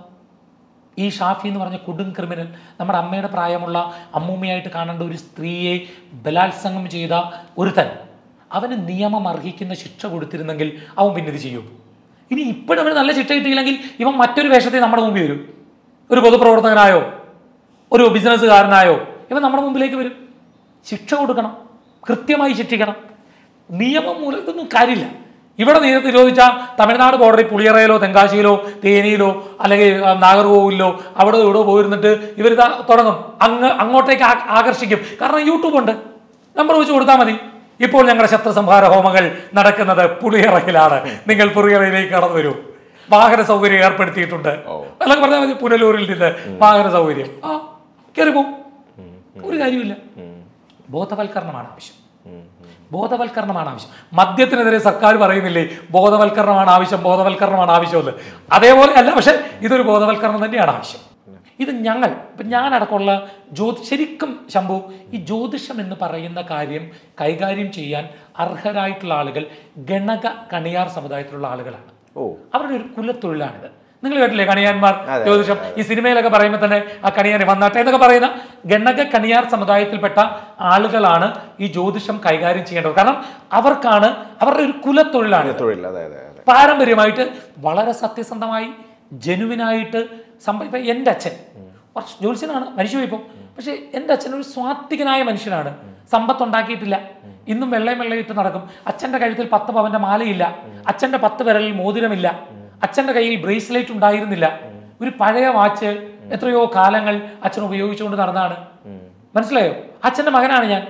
ഈ ഷാഫി എന്ന് പറഞ്ഞ കൊടും ക്രിമിനൽ നമ്മുടെ അമ്മയുടെ പ്രായമുള്ള അമ്മൂമ്മയായിട്ട് കാണേണ്ട ഒരു സ്ത്രീയെ ബലാത്സംഗം ചെയ്ത ഒരുത്തൻ അവന് നിയമം അർഹിക്കുന്ന ശിക്ഷ കൊടുത്തിരുന്നെങ്കിൽ അവൻ പിന്നെ ഇത് ചെയ്യും ഇനി ഇപ്പോഴും അവന് നല്ല ശിക്ഷ കിട്ടിയില്ലെങ്കിൽ ഇവൻ മറ്റൊരു വേഷത്തിൽ നമ്മുടെ മുമ്പിൽ വരും ഒരു പൊതുപ്രവർത്തകനായോ ഒരു ബിസിനസ്സുകാരനായോ ഇവൻ നമ്മുടെ മുമ്പിലേക്ക് വരും ശിക്ഷ കൊടുക്കണം കൃത്യമായി ശിക്ഷിക്കണം നിയമം മൂലം ഇതൊന്നും കാര്യമില്ല ഇവിടെ നിയമം നിരോധിച്ചാൽ തമിഴ്നാട് ബോർഡറിൽ പുളിയറയിലോ തെങ്കാശിയിലോ തേനിയിലോ അല്ലെങ്കിൽ ആ, നാഗർകോവിലോ അവിടെ ഇവിടെ പോയിരുന്നിട്ട് ഇവരിതാ തുടങ്ങും അങ്ങ് അങ്ങോട്ടേക്ക് ആ- ആകർഷിക്കും കാരണം യൂട്യൂബ് ഉണ്ട് നമ്പർ വെച്ച് കൊടുത്താൽ മതി ഇപ്പോൾ ഞങ്ങളുടെ ശത്രുസംഹാര ഹോമങ്ങൾ നടക്കുന്നത് പുളിയറയിലാണ് നിങ്ങൾ പുളിയറയിലേക്ക് കടന്നു വരൂ വാഹന സൗകര്യം ഏർപ്പെടുത്തിയിട്ടുണ്ട് അല്ലെങ്കിൽ പറഞ്ഞാൽ മതി പുനലൂരിൽ നിന്ന് വാഹന സൗകര്യം ആ കയറി പോവും ഒരു കാര്യമില്ല ബോധവൽക്കരണമാണ് ആവശ്യം ബോധവൽക്കരണമാണ് ആവശ്യം മദ്യത്തിനെതിരെ സർക്കാർ പറയുന്നില്ലേ ബോധവൽക്കരണമാണ് ആവശ്യം ബോധവൽക്കരണമാണ് ആവശ്യമെന്ന് അതേപോലെ അല്ല പക്ഷെ ഇതൊരു ബോധവൽക്കരണം തന്നെയാണ് ആവശ്യം ഇത് ഞങ്ങൾ ഇപ്പം ഞാനടക്കമുള്ള ജ്യോതി ശരിക്കും ശംഭു ഈ ജ്യോതിഷം എന്ന് പറയുന്ന കാര്യം കൈകാര്യം ചെയ്യാൻ അർഹരായിട്ടുള്ള ആളുകൾ ഗണക കണിയാർ സമുദായത്തിലുള്ള ആളുകളാണ് ഓ അവരുടെ ഒരു കുലത്തൊഴിലാണിത് നിങ്ങൾ കേട്ടില്ലേ കണിയാന്മാർ ജ്യോതിഷം ഈ സിനിമയിലൊക്കെ പറയുമ്പോൾ തന്നെ ആ കണിയാൻ വന്നാട്ടെ എന്നൊക്കെ പറയുന്ന ഗണക കണിയാർ സമുദായത്തിൽപ്പെട്ട ആളുകളാണ് ഈ ജ്യോതിഷം കൈകാര്യം ചെയ്യേണ്ടത് കാരണം അവർക്കാണ് അവരുടെ ഒരു കുലത്തൊഴിലാണ് തൊഴിൽ അതെ അതെ അതെ പാരമ്പര്യമായിട്ട് വളരെ സത്യസന്ധമായി ജനുവിനായിട്ട് സംഭവം ഇപ്പം എൻ്റെ അച്ഛൻ കുറച്ച് ജ്യോത്സ്യനാണ് മനുഷ്യൻ ഇപ്പം പക്ഷേ എൻ്റെ അച്ഛൻ ഒരു സ്വാത്വികനായ മനുഷ്യനാണ് സമ്പത്ത് ഉണ്ടാക്കിയിട്ടില്ല ഇന്നും വെള്ളയും വെള്ളയും ഇട്ട് നടക്കും അച്ഛൻ്റെ കഴുത്തിൽ പത്ത് പവന്റെ മാലയില്ല അച്ഛൻ്റെ പത്ത് വിരലിൽ മോതിരമില്ല അച്ഛൻ്റെ കയ്യിൽ ബ്രേസ്ലെറ്റ് ഉണ്ടായിരുന്നില്ല ഒരു പഴയ വാച്ച് എത്രയോ കാലങ്ങൾ അച്ഛൻ ഉപയോഗിച്ചുകൊണ്ട് നടന്നാണ് മനസ്സിലായോ അച്ഛൻ്റെ മകനാണ് ഞാൻ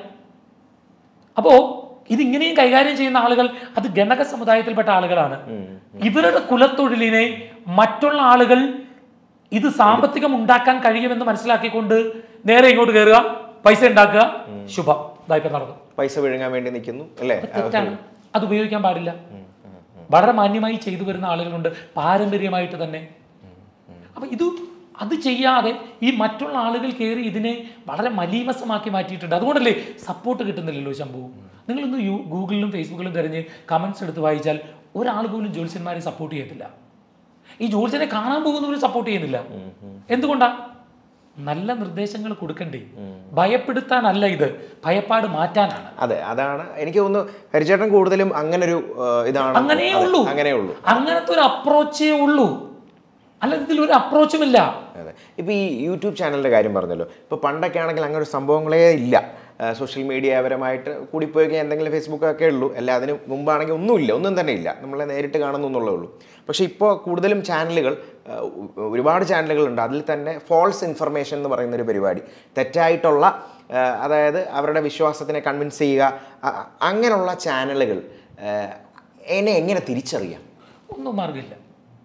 അപ്പോ ഇതിങ്ങനെയും കൈകാര്യം ചെയ്യുന്ന ആളുകൾ അത് ഗണക സമുദായത്തിൽപ്പെട്ട ആളുകളാണ് ഇവരുടെ കുലത്തൊഴിലിനെ മറ്റുള്ള ആളുകൾ ഇത് സാമ്പത്തികം ഉണ്ടാക്കാൻ കഴിയുമെന്ന് മനസ്സിലാക്കിക്കൊണ്ട് നേരെ ഇങ്ങോട്ട് കയറുക പൈസ ഉണ്ടാക്കുക ശുഭം ഇതായിപ്പോ നടന്നു പൈസ വിഴുങ്ങാൻ വേണ്ടി നിൽക്കുന്നു അല്ലേ തെറ്റാണ് അത് ഉപയോഗിക്കാൻ പാടില്ല വളരെ മാന്യമായി ചെയ്തു വരുന്ന ആളുകളുണ്ട് പാരമ്പര്യമായിട്ട് തന്നെ അപ്പൊ ഇത് അത് ചെയ്യാതെ ഈ മറ്റുള്ള ആളുകൾ കയറി ഇതിനെ വളരെ മലീമസമാക്കി മാറ്റിയിട്ടുണ്ട് അതുകൊണ്ടല്ലേ സപ്പോർട്ട് കിട്ടുന്നില്ലല്ലോ ശംഭു നിങ്ങളിന്ന് യു ഗൂഗിളിലും ഫേസ്ബുക്കിലും തിരഞ്ഞ് കമൻസ് എടുത്ത് വായിച്ചാൽ ഒരാൾ പോലും ജ്യോത്സ്യന്മാരെ സപ്പോർട്ട് ചെയ്യത്തില്ല ഈ ജ്യോത്സ്യനെ കാണാൻ പോകുന്നവരും സപ്പോർട്ട് ചെയ്യുന്നില്ല എന്തുകൊണ്ടാ നല്ല നിർദ്ദേശങ്ങൾ കൊടുക്കണ്ടേ ഭയപ്പെടുത്താനല്ല ഇത് ഭയപ്പാട് മാറ്റാനാണ് അതെ അതാണ് എനിക്ക് തോന്നുന്നു ഹരിചേട്ടൻ കൂടുതലും അങ്ങനെ ഒരു ഇതാണ് അങ്ങനേ അതെ, ഉള്ളൂ അങ്ങനെ ഉള്ളൂ അങ്ങനത്തെ ഒരു അപ്രോച്ചേ ഉള്ളൂ അല്ല ഇതിൽ ഒരു അപ്രോച്ചുമില്ല അതെ ഇപ്പോൾ ഈ യൂട്യൂബ് ചാനലിൻ്റെ കാര്യം പറഞ്ഞല്ലോ ഇപ്പോൾ പണ്ടൊക്കെ ആണെങ്കിൽ അങ്ങനെ ഒരു സംഭവങ്ങളേ ഇല്ല സോഷ്യൽ മീഡിയ പരമായിട്ട് കൂടിപ്പോയി കഴിഞ്ഞാൽ എന്തെങ്കിലും ഫേസ്ബുക്കൊക്കെ ഉള്ളൂ അല്ല അതിന് മുമ്പാണെങ്കിൽ ഒന്നുമില്ല ഒന്നും തന്നെ ഇല്ല നമ്മളെ നേരിട്ട് കാണുന്നു എന്നുള്ളേ ഉള്ളൂ പക്ഷേ ഇപ്പോൾ കൂടുതലും ചാനലുകൾ ആ, ഒ- ഒരുപാട് ചാനലുകളുണ്ട് അതിൽ തന്നെ ഫോൾസ് ഇൻഫർമേഷൻ എന്ന് പറയുന്ന ഒരു പരിപാടി തെറ്റായിട്ടുള്ള ആ, അതായത് അവരുടെ വിശ്വാസത്തിനെ കൺവിൻസ് ചെയ്യുക അ- അ- അങ്ങനെയുള്ള ചാനലുകൾ ആ, എന്നെ എങ്ങനെ തിരിച്ചറിയാം ഒന്നും മാർഗമില്ല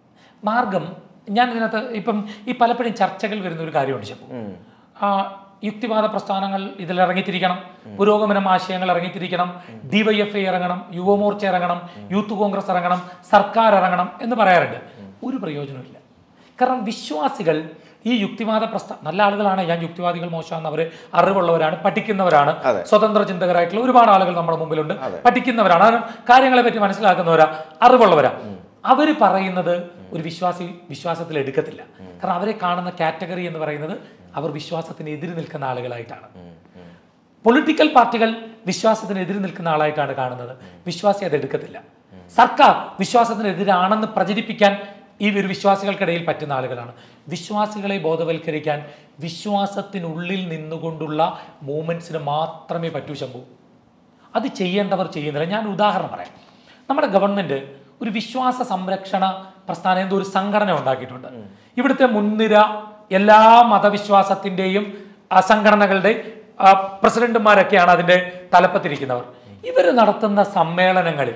മാർഗം ഞാൻ ഇതിനകത്ത് ഇപ്പം ഈ പലപ്പോഴും ചർച്ചകൾ വരുന്ന ഒരു കാര്യമുണ്ട് ചിലപ്പോൾ ആ യുക്തിവാദ പ്രസ്ഥാനങ്ങൾ ഇതിൽ ഇറങ്ങിത്തിരിക്കണം പുരോഗമനം ആശയങ്ങൾ ഇറങ്ങിത്തിരിക്കണം ഡിവൈഎഫ്ഐ ഇറങ്ങണം യുവമോർച്ച ഇറങ്ങണം യൂത്ത് കോൺഗ്രസ് ഇറങ്ങണം സർക്കാർ ഇറങ്ങണം എന്ന് പറയാറുണ്ട് ഒരു പ്രയോജനമില്ല കാരണം വിശ്വാസികൾ ഈ യുക്തിവാദ പ്രസ്ഥാ നല്ല ആളുകളാണ് ഞാൻ യുക്തിവാദികൾ മോശമാണെന്ന് അവർ അറിവുള്ളവരാണ് പഠിക്കുന്നവരാണ് സ്വതന്ത്ര ചിന്തകരായിട്ടുള്ള ഒരുപാട് ആളുകൾ നമ്മുടെ മുമ്പിലുണ്ട് പഠിക്കുന്നവരാണ് അത് കാര്യങ്ങളെ പറ്റി മനസ്സിലാക്കുന്നവരാ അറിവുള്ളവരാ അവർ പറയുന്നത് ഒരു വിശ്വാസി വിശ്വാസത്തിൽ എടുക്കത്തില്ല കാരണം അവരെ കാണുന്ന കാറ്റഗറി എന്ന് പറയുന്നത് അവർ വിശ്വാസത്തിന് എതിര് നിൽക്കുന്ന ആളുകളായിട്ടാണ് പൊളിറ്റിക്കൽ പാർട്ടികൾ വിശ്വാസത്തിന് എതിര് നിൽക്കുന്ന ആളായിട്ടാണ് കാണുന്നത് വിശ്വാസി അത് എടുക്കത്തില്ല സർക്കാർ വിശ്വാസത്തിനെതിരാണെന്ന് പ്രചരിപ്പിക്കാൻ ഈ ഒരു വിശ്വാസികൾക്കിടയിൽ പറ്റുന്ന ആളുകളാണ് വിശ്വാസികളെ ബോധവൽക്കരിക്കാൻ വിശ്വാസത്തിനുള്ളിൽ നിന്നുകൊണ്ടുള്ള മൂമെന്റ്സിന് മാത്രമേ പറ്റൂ ശംഭു അത് ചെയ്യേണ്ടവർ ചെയ്യുന്നില്ല ഞാൻ ഒരു ഉദാഹരണം പറയാം നമ്മുടെ ഗവൺമെന്റ് ഒരു വിശ്വാസ സംരക്ഷണ പ്രസ്ഥാനം എന്തോ ഒരു സംഘടന ഉണ്ടാക്കിയിട്ടുണ്ട് ഇവിടുത്തെ മുൻനിര എല്ലാ മതവിശ്വാസത്തിന്റെയും ആ, സംഘടനകളുടെ ആ, പ്രസിഡന്റുമാരൊക്കെയാണ് അതിന്റെ തലപ്പത്തിരിക്കുന്നവർ ഇവർ നടത്തുന്ന സമ്മേളനങ്ങളിൽ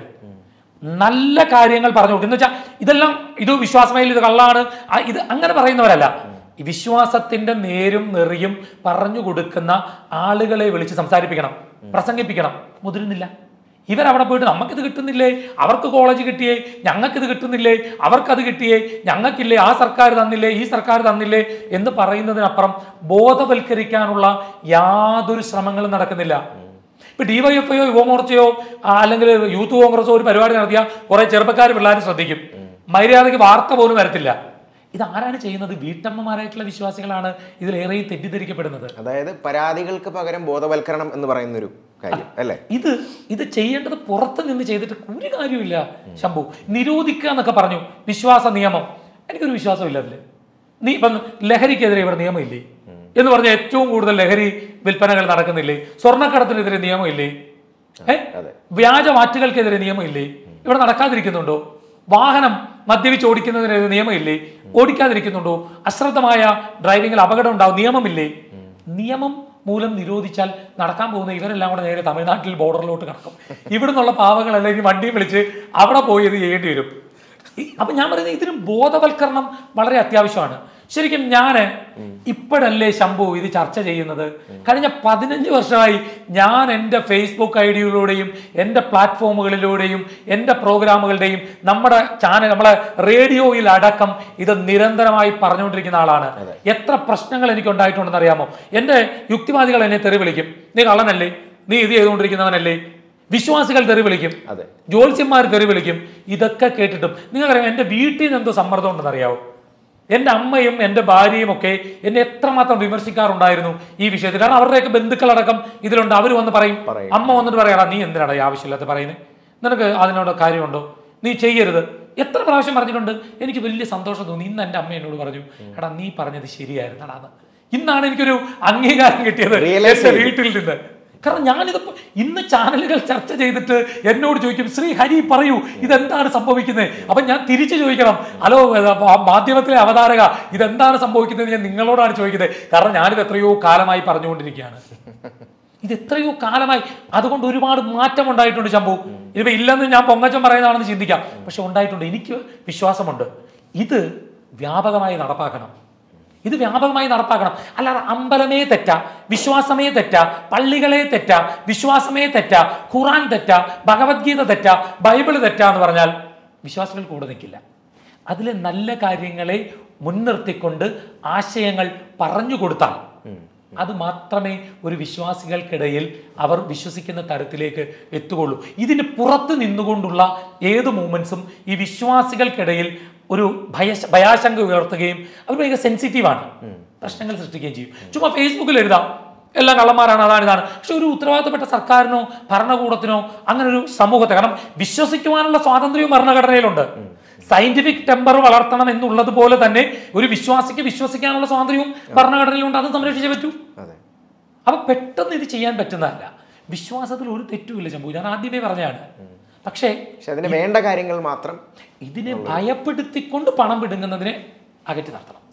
നല്ല കാര്യങ്ങൾ പറഞ്ഞു കൊടുക്കും എന്ന് വെച്ചാൽ ഇതെല്ലാം ഇത് വിശ്വാസമേൽ ഇത് കള്ളാണ് ആ, ഇത് അങ്ങനെ പറയുന്നവരല്ല ഈ വിശ്വാസത്തിന്റെ നേരും നെറിയും പറഞ്ഞു കൊടുക്കുന്ന ആളുകളെ വിളിച്ച് സംസാരിപ്പിക്കണം പ്രസംഗിപ്പിക്കണം മുതിരുന്നില്ല ഇവരവിടെ പോയിട്ട് നമുക്കിത് കിട്ടുന്നില്ലേ അവർക്ക് കോളേജ് കിട്ടിയേ ഞങ്ങൾക്കിത് കിട്ടുന്നില്ലേ അവർക്കത് കിട്ടിയേ ഞങ്ങൾക്കില്ലേ ആ സർക്കാർ തന്നില്ലേ ഈ സർക്കാർ തന്നില്ലേ എന്ന് പറയുന്നതിനപ്പുറം ബോധവൽക്കരിക്കാനുള്ള യാതൊരു ശ്രമങ്ങളും നടക്കുന്നില്ല ഇപ്പൊ ഡിവൈഎഫ്ഐയോ യുവമോർച്ചയോ ആ, അല്ലെങ്കിൽ യൂത്ത് കോൺഗ്രസോ ഒരു പരിപാടി നടത്തിയ കുറെ ചെറുപ്പക്കാർ പിള്ളേർ ശ്രദ്ധിക്കും മര്യാദയ്ക്ക് വാർത്ത പോലും വരത്തില്ല ഇത് ആരാണ് ചെയ്യുന്നത് വീട്ടമ്മമാരായിട്ടുള്ള വിശ്വാസികളാണ് ഇതിലേറെയും തെറ്റിദ്ധരിക്കപ്പെടുന്നത് അതായത് പരാതികൾക്ക് പകരം ബോധവൽക്കരണം എന്ന് പറയുന്ന ഒരു കാര്യം അല്ലേ ഇത് ഇത് ചെയ്യേണ്ടത് പുറത്ത് നിന്ന് ചെയ്തിട്ട് ഒരു കാര്യമില്ല ശംഭു നിരോധിക്കുക എന്നൊക്കെ പറഞ്ഞു വിശ്വാസ നിയമം എനിക്കൊരു വിശ്വാസമില്ല അതില് നീ ഇപ്പം ലഹരിക്കെതിരെ ഇവിടെ നിയമമില്ലേ എന്ന് പറഞ്ഞ ഏറ്റവും കൂടുതൽ ലഹരി വിൽപ്പനകൾ നടക്കുന്നില്ലേ സ്വർണ്ണക്കടത്തിനെതിരെ നിയമമില്ലേ ഏ അതെ. വ്യാജ മാറ്റുകൾക്കെതിരെ നിയമമില്ലേ ഇവിടെ നടക്കാതിരിക്കുന്നുണ്ടോ വാഹനം മദ്യപിച്ച് ഓടിക്കുന്നതിനെതിരെ നിയമമില്ലേ ഓടിക്കാതിരിക്കുന്നുണ്ടോ അശ്രദ്ധമായ ഡ്രൈവിംഗിൽ അപകടം ഉണ്ടാവും നിയമമില്ലേ നിയമം മൂലം നിരോധിച്ചാൽ നടക്കാൻ പോകുന്ന ഇവരെല്ലാം കൂടെ നേരെ തമിഴ്നാട്ടിൽ ബോർഡറിലോട്ട് കടക്കും ഇവിടെ നിന്നുള്ള പാവങ്ങളെല്ലാം ഇനി വണ്ടിയും വിളിച്ച് അവിടെ പോയി ഇത് ചെയ്യേണ്ടി വരും ഈ- അപ്പൊ ഞാൻ പറയുന്നത് ഇതിന് ബോധവൽക്കരണം വളരെ അത്യാവശ്യമാണ് ശരിക്കും ഞാൻ ഇപ്പോഴല്ലേ ശംഭു ഇത് ചർച്ച ചെയ്യുന്നത് കഴിഞ്ഞ പതിനഞ്ച് വർഷമായി ഞാൻ എൻ്റെ ഫേസ്ബുക്ക് ഐ ഡിയിലൂടെയും എൻ്റെ പ്ലാറ്റ്ഫോമുകളിലൂടെയും എൻ്റെ പ്രോഗ്രാമുകളുടെയും നമ്മുടെ ചാനൽ നമ്മളെ റേഡിയോയിൽ അടക്കം ഇത് നിരന്തരമായി പറഞ്ഞുകൊണ്ടിരിക്കുന്ന ആളാണ് എത്ര പ്രശ്നങ്ങൾ എനിക്ക് ഉണ്ടായിട്ടുണ്ടെന്ന് അറിയാമോ എൻ്റെ യുക്തിവാദികൾ എന്നെ തെറി വിളിക്കും നീ കള്ളനല്ലേ നീ ഇത് ചെയ്തുകൊണ്ടിരിക്കുന്നവനല്ലേ വിശ്വാസികൾ തെറി വിളിക്കും അതെ. ജ്യോത്സ്യന്മാർ തെറി വിളിക്കും ഇതൊക്കെ കേട്ടിട്ടും നിങ്ങൾക്കറിയാം എൻ്റെ വീട്ടിൽ നിന്ന് എന്തോ സമ്മർദ്ദം ഉണ്ടെന്ന് അറിയാവോ എൻ്റെ അമ്മയും എൻ്റെ ഭാര്യയും ഒക്കെ എന്നെ എത്രമാത്രം വിമർശിക്കാറുണ്ടായിരുന്നു ഈ വിഷയത്തിൽ കാരണം അവരുടെയൊക്കെ ബന്ധുക്കളടക്കം ഇതിലുണ്ട് അവർ വന്ന് പറയും പറയും. അമ്മ വന്നിട്ട് പറയാടാ നീ എന്തിനാടാ ഈ ആവശ്യമില്ലാത്ത പറയുന്നത് നിനക്ക് അതിനോട് കാര്യമുണ്ടോ നീ ചെയ്യരുത് എത്ര പ്രാവശ്യം പറഞ്ഞിട്ടുണ്ട് എനിക്ക് വലിയ സന്തോഷം തോന്നി ഇന്ന് എൻ്റെ അമ്മ എന്നോട് പറഞ്ഞു എടാ നീ പറഞ്ഞത് ശരിയായിരുന്നടാ എന്ന് ഇന്നാണ് എനിക്കൊരു അംഗീകാരം കിട്ടിയത് Realize എൻ്റെ ചെയ്തു. വീട്ടിൽ നിന്ന് കാരണം ഞാനിത് ഇന്ന് ചാനലുകൾ ചർച്ച ചെയ്തിട്ട് എന്നോട് ചോദിക്കും ശ്രീ ഹരി പറയൂ ഇതെന്താണ് സംഭവിക്കുന്നത് അപ്പൊ ഞാൻ തിരിച്ചു ചോദിക്കണം ഹലോ ഏതാ, മാ- മാധ്യമത്തിലെ അവതാരക ഇതെന്താണ് സംഭവിക്കുന്നത് ഞാൻ നിങ്ങളോടാണ് ചോദിക്കുന്നത് കാരണം ഞാനിത് എത്രയോ കാലമായി പറഞ്ഞുകൊണ്ടിരിക്കുകയാണ് ഇത് എത്രയോ കാലമായി അതുകൊണ്ട് ഒരുപാട് മാറ്റം ഉണ്ടായിട്ടുണ്ട് ശംഭു ഇതിപ്പോ ഇല്ലെന്ന് ഞാൻ പൊങ്ങച്ചം പറയുന്നതാണെന്ന് ചിന്തിക്കാം പക്ഷെ ഉണ്ടായിട്ടുണ്ട് എനിക്ക് വിശ്വാസമുണ്ട് ഇത് വ്യാപകമായി നടപ്പാക്കണം ഇത് വ്യാപകമായി നടപ്പാക്കണം അല്ലാതെ അമ്പലമേ തെറ്റ വിശ്വാസമേ തെറ്റ പള്ളികളെ തെറ്റ വിശ്വാസമേ തെറ്റ ഖുറാൻ തെറ്റ ഭഗവത്ഗീത തെറ്റ ബൈബിൾ തെറ്റ എന്ന് പറഞ്ഞാൽ വിശ്വാസികൾ കൂടെ നിൽക്കില്ല അതിലെ നല്ല കാര്യങ്ങളെ മുൻനിർത്തിക്കൊണ്ട് ആശയങ്ങൾ പറഞ്ഞു കൊടുത്താൽ അത് മാത്രമേ ഒരു വിശ്വാസികൾക്കിടയിൽ അവർ വിശ്വസിക്കുന്ന തരത്തിലേക്ക് എത്തുകയുള്ളൂ ഇതിന് പുറത്ത് നിന്നുകൊണ്ടുള്ള ഏത് മൂമെന്റ്സും ഈ വിശ്വാസികൾക്കിടയിൽ ഒരു ഭയ ഭയാശങ്ക ഉയർത്തുകയും അത് ഭയങ്കര സെൻസിറ്റീവാണ് പ്രശ്നങ്ങൾ സൃഷ്ടിക്കുകയും ചെയ്യും ചുമ്മാ ഫേസ്ബുക്കിൽ എഴുതാം എല്ലാം കള്ളന്മാരാണ് അതാണ് ഇതാണ് പക്ഷെ ഒരു ഉത്തരവാദിത്തപ്പെട്ട സർക്കാരിനോ ഭരണകൂടത്തിനോ അങ്ങനെ ഒരു സമൂഹത്തെ കാരണം വിശ്വസിക്കുവാനുള്ള സ്വാതന്ത്ര്യവും ഭരണഘടനയിലുണ്ട് സയന്റിഫിക് ടെമ്പർ വളർത്തണം എന്നുള്ളത് പോലെ തന്നെ ഒരു വിശ്വാസിക്ക് വിശ്വസിക്കാനുള്ള സ്വാതന്ത്ര്യവും ഭരണഘടനയിലുണ്ട് അത് സംരക്ഷിച്ചേ പറ്റൂ അതെ അപ്പൊ പെട്ടെന്ന് ഇത് ചെയ്യാൻ പറ്റുന്നതല്ല വിശ്വാസത്തിൽ ഒരു തെറ്റുമില്ല ചമ്പു ഞാൻ ആദ്യമേ പറഞ്ഞാണ് പക്ഷേ പക്ഷെ അതിന് വേണ്ട കാര്യങ്ങൾ മാത്രം ഇതിനെ ഭയപ്പെടുത്തിക്കൊണ്ട് പണം പിടുങ്ങുന്നതിനെ അകറ്റി നിർത്തണം